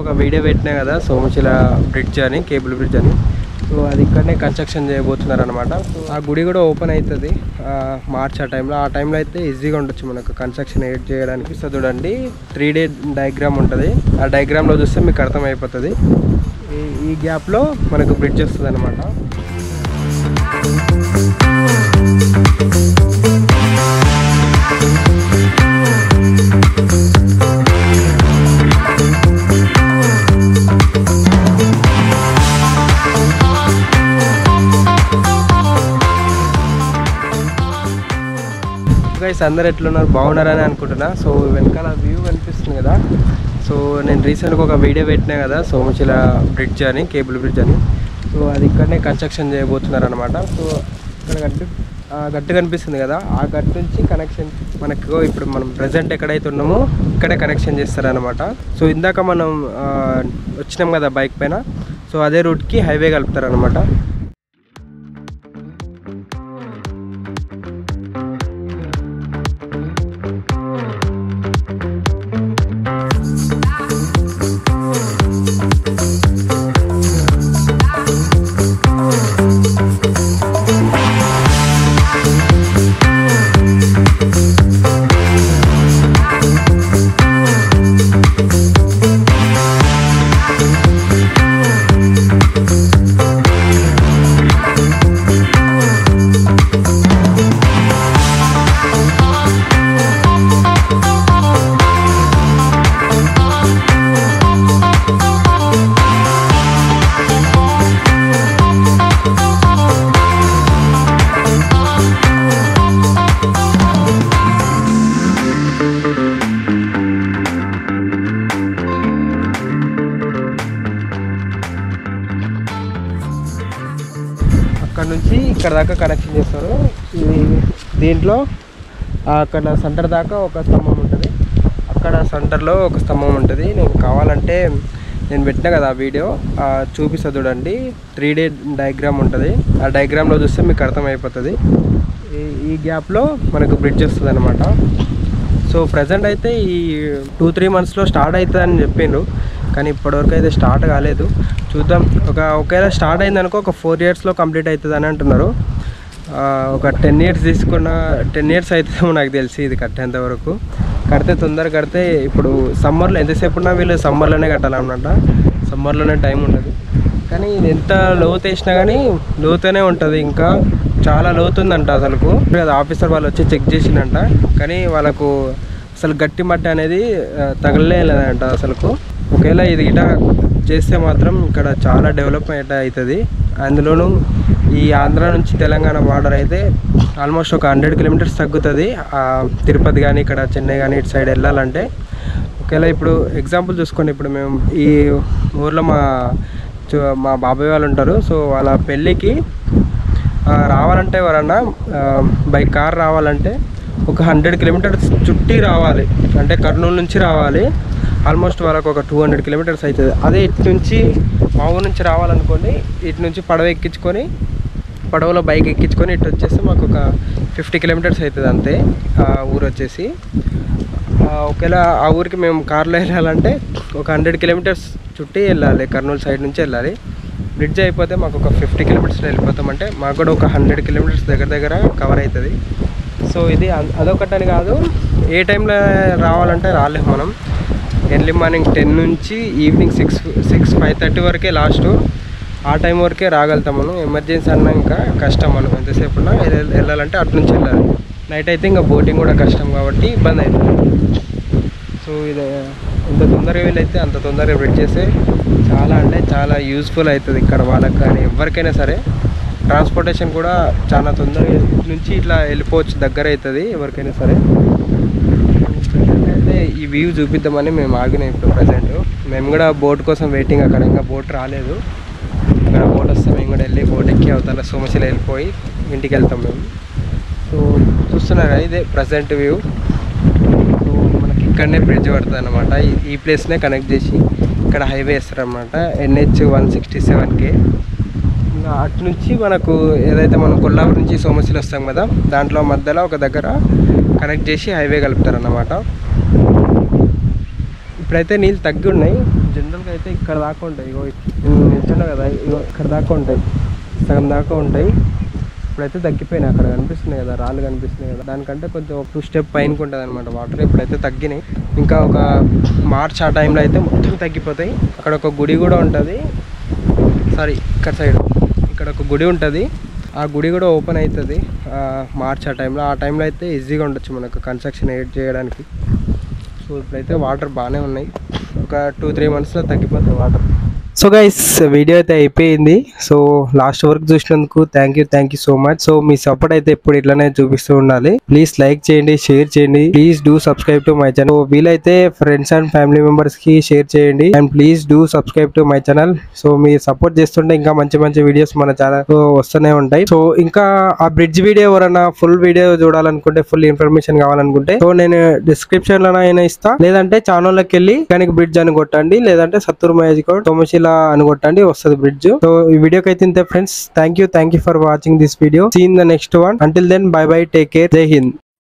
ఒక వీడియో పెట్టినా కదా సోమశిల బ్రిడ్జ్ అని కేబుల్ బ్రిడ్జ్ అని సో అది ఇక్కడనే కన్స్ట్రక్షన్ చేయబోతున్నారు అనమాట సో ఆ గుడి కూడా ఓపెన్ అవుతుంది ఆ, మార్చ్ ఆ టైంలో ఆ టైంలో అయితే ఈజీగా ఉండొచ్చు మనకు కన్స్ట్రక్షన్ ఎయిడ్ చేయడానికి సో చూడండి త్రీ డే డయాగ్రామ్ ఉంటుంది ఆ డయాగ్రామ్లో చూస్తే మీకు అర్థమైపోతుంది ఈ ఈ గ్యాప్లో మనకు బ్రిడ్జ్ వస్తుంది అనమాట గైస్ అందరు ఎట్లున్నారు బాగున్నారని అనుకుంటున్నా సో వెనకాల వ్యూ కనిపిస్తుంది కదా సో నేను రీసెంట్గా ఒక వీడియో పెట్టినా కదా సోమశిల బ్రిడ్జ్ అని కేబుల్ బ్రిడ్జ్ అని సో అది ఇక్కడనే కన్స్ట్రక్షన్ చేయబోతున్నారు అనమాట సో ఇక్కడ గట్టు ఆ గట్టు కనిపిస్తుంది కదా ఆ గట్టు నుంచి కనెక్షన్ మనకు ఇప్పుడు మనం ప్రజెంట్ ఎక్కడైతే ఉన్నామో ఇక్కడే కనెక్షన్ చేస్తారనమాట సో ఇందాక మనం ఆ, వచ్చినాం కదా బైక్ పైన సో అదే రూట్కి హైవే కలుపుతారనమాట అక్కడ నుంచి ఇక్కడ దాకా కనెక్షన్ చేస్తారు ఇది దీంట్లో ఆ అక్కడ సెంటర్ దాకా ఒక స్తంభం ఉంటుంది అక్కడ సెంటర్లో ఒక స్తంభం ఉంటుంది నేను కావాలంటే నేను పెట్టినా కదా ఆ వీడియో ఆ చూపిస్తా చూడండి త్రీ డే డయాగ్రామ్ ఉంటుంది ఆ డయాగ్రామ్లో చూస్తే మీకు అర్థమైపోతుంది ఈ ఈ గ్యాప్లో మనకు బ్రిడ్జ్ వస్తుంది అనమాట సో ప్రజెంట్ అయితే ఈ టూ త్రీ మంత్స్లో స్టార్ట్ అవుతుందని చెప్పిండ్రు కానీ ఇప్పటివరకు అయితే స్టార్ట్ కాలేదు చూద్దాం ఒక ఒకవేళ స్టార్ట్ అయిందనుకో ఒక ఫోర్ ఇయర్స్లో కంప్లీట్ అవుతుంది అని అంటున్నారు ఆ, ఒక టెన్ ఇయర్స్ తీసుకున్న టెన్ ఇయర్స్ అవుతుందేమో నాకు తెలిసి ఇది కట్టేంత వరకు కడితే తొందరగా కడితే ఇప్పుడు సమ్మర్లో ఎంతసేపు ఉన్నా వీళ్ళు సమ్మర్లోనే కట్టాలన్నమాట సమ్మర్లోనే టైం ఉండదు కానీ ఇది ఎంత లోతు వేసినా కానీ లోతనే ఉంటుంది ఇంకా చాలా లోతుందంట అసలుకు అది ఆఫీసర్ వాళ్ళు వచ్చి చెక్ చేసిందంట కానీ వాళ్ళకు అసలు గట్టి మట్టి అనేది ఆ, తగలలేదంట అసలుకు ఒకవేళ ఇది గిట చేస్తే మాత్రం ఇక్కడ చాలా డెవలప్మెంట్ అవుతుంది అందులోనూ ఈ ఆంధ్ర నుంచి తెలంగాణ బార్డర్ అయితే ఆల్మోస్ట్ ఒక హండ్రెడ్ కిలోమీటర్స్ తగ్గుతుంది ఆ, తిరుపతి కానీ ఇక్కడ చెన్నై కానీ ఇటు సైడ్ వెళ్ళాలంటే ఒకవేళ ఇప్పుడు ఎగ్జాంపుల్ చూసుకోండి ఇప్పుడు మేము ఈ ఊర్లో మా చు- మా బాబాయ్ వాళ్ళు ఉంటారు సో వాళ్ళ పెళ్ళికి ఆ, రావాలంటే ఎవరన్నా బై కార్ రావాలంటే ఒక హండ్రెడ్ కిలోమీటర్స్ చుట్టి రావాలి అంటే కర్నూలు నుంచి రావాలి ఆల్మోస్ట్ వాళ్ళకు ఒక టూ హండ్రెడ్ కిలోమీటర్స్ అవుతుంది అదే ఇటు నుంచి మా ఊరు నుంచి రావాలనుకోండి ఇటు నుంచి పడవ ఎక్కించుకొని పడవలో బైక్ ఎక్కించుకొని ఇటు వచ్చేస్తే మాకు ఒక ఫిఫ్టీ కిలోమీటర్స్ అవుతుంది అంతే ఆ ఊరు వచ్చేసి ఆ, ఒకవేళ ఆ ఊరికి మేము కార్లో వెళ్ళాలంటే ఒక హండ్రెడ్ కిలోమీటర్స్ చుట్టి వెళ్ళాలి కర్నూలు సైడ్ నుంచి వెళ్ళాలి బ్రిడ్జ్ అయిపోతే మాకు ఒక ఫిఫ్టీ కిలోమీటర్స్లో వెళ్ళిపోతామంటే మాకు కూడా ఒక హండ్రెడ్ కిలోమీటర్స్ దగ్గర దగ్గర కవర్ అవుతుంది సో ఇది అ- అదొకటని కాదు ఏ టైంలో రావాలంటే రాలేము మనం ఎర్లీ మార్నింగ్ టెన్ నుంచి evening six six five thirty వరకే లాస్ట్ ఆ టైం వరకే రాగలుగుతాం మనం ఎమర్జెన్సీ అన్నా ఇంకా కష్టం మనం ఎంతసేపు ఉన్నా వెళ్ళ- వెళ్ళాలంటే అటు నుంచి వెళ్ళాలి నైట్ అయితే ఇంకా బోటింగ్ కూడా కష్టం కాబట్టి ఇబ్బంది అవుతుంది సో ఇది ఎంత తొందరగా వీలైతే అంత తొందరగా బ్రిడ్జ్ చేస్తే చాలా అంటే చాలా యూస్ఫుల్ అవుతుంది ఇక్కడ వాళ్ళకి కానీ ఎవరికైనా సరే ట్రాన్స్పోర్టేషన్ కూడా చాలా తొందరగా ఇటు నుంచి ఇట్లా వెళ్ళిపోవచ్చు దగ్గర అవుతుంది ఎవరికైనా సరే అయితే ఈ వ్యూ చూపిద్దామని మేము ఆగినాం ఇప్పుడు ప్రజెంట్ మేము కూడా బోట్ కోసం వెయిటింగ్ అక్కడ ఇంకా బోట్ రాలేదు అక్కడ బోట్ వస్తే మేము కూడా వెళ్ళి బోట్ ఎక్కి అవతల సోమశిల వెళ్ళిపోయి ఇంటికి వెళ్తాం మేము సో చూస్తున్నారా ఇదే ప్రజెంట్ వ్యూ సో మనకి ఇక్కడనే బ్రిడ్జ్ పడుతుంది అనమాట ఈ ప్లేస్నే కనెక్ట్ చేసి ఇక్కడ హైవే వేస్తారనమాట ఎన్హెచ్ వన్ సిక్స్టీ సెవెన్కి ఇంకా అటు నుంచి మనకు ఏదైతే మనం కొల్లాపూర్ నుంచి సోమశిల వస్తాం కదా దాంట్లో మధ్యలో ఒక దగ్గర కనెక్ట్ చేసి హైవే కలుపుతారన్నమాట ఇప్పుడైతే నీళ్ళు తగ్గి ఉన్నాయి జనరల్గా అయితే ఇక్కడ దాకా ఉంటాయి ఇగో నిల్చున్నా కదా ఇగో ఇక్కడ దాకా ఉంటాయి సగం దాకా ఉంటాయి ఇప్పుడైతే తగ్గిపోయినాయి అక్కడ కనిపిస్తున్నాయి కదా రాళ్ళు కనిపిస్తున్నాయి కదా దానికంటే కొంచెం ఒక టూ స్టెప్ పైనకి ఉంటుంది అనమాట వాటర్ ఇప్పుడైతే తగ్గినాయి ఇంకా ఒక మార్చ్ ఆ టైంలో అయితే మొత్తం తగ్గిపోతాయి అక్కడ ఒక గుడి కూడా ఉంటుంది సారీ ఇక్కడ సైడ్ ఇక్కడ ఒక గుడి ఉంటుంది ఆ గుడి కూడా ఓపెన్ అవుతుంది మార్చ్ ఆ టైంలో ఆ టైంలో అయితే ఈజీగా ఉండొచ్చు మనకు కన్స్ట్రక్షన్ ఎయిడ్ చేయడానికి సో ఇప్పుడైతే వాటర్ బాగానే ఉన్నాయి ఒక టూ త్రీ మంత్స్లో తగ్గిపోతాయి వాటర్ సో గైస్ వీడియో అయితే అయిపోయింది సో లాస్ట్ వరకు చూసినందుకు thank you thank you so much so మీ సపోర్ట్ అయితే ఎప్పుడు ఇట్లానే చూపిస్తూ ఉండాలి ప్లీజ్ లైక్ చేయండి షేర్ చేయండి please do subscribe to my channel వీలైతే ఫ్రెండ్స్ అండ్ ఫ్యామిలీ మెంబర్స్ కి షేర్ చేయండి and please do subscribe to my channel so మీరు సపోర్ట్ చేస్తుంటే ఇంకా మంచి మంచి వీడియోస్ మన ఛానల్ వస్తూనే ఉంటాయి సో ఇంకా ఆ బ్రిడ్జ్ వీడియో ఎవరైనా ఫుల్ వీడియో చూడాలనుకుంటే ఫుల్ ఇన్ఫర్మేషన్ కావాలనుకుంటే సో నేను డిస్క్రిప్షన్ లో అయినా ఇస్తా లేదంటే ఛానల్ లోకి వెళ్ళి మెకానిక్ బ్రిడ్జ్ అని కొట్టండి లేదంటే సత్తూరు మ్యాజిక్ తొమ్మిశిల అని కొట్టండి వస్తుంది బ్రిడ్జ్ సో ఈ వీడియోకి అయితే ఇంతే friends thank you thank you for watching this video see in the next one until then bye bye take care Jai Hind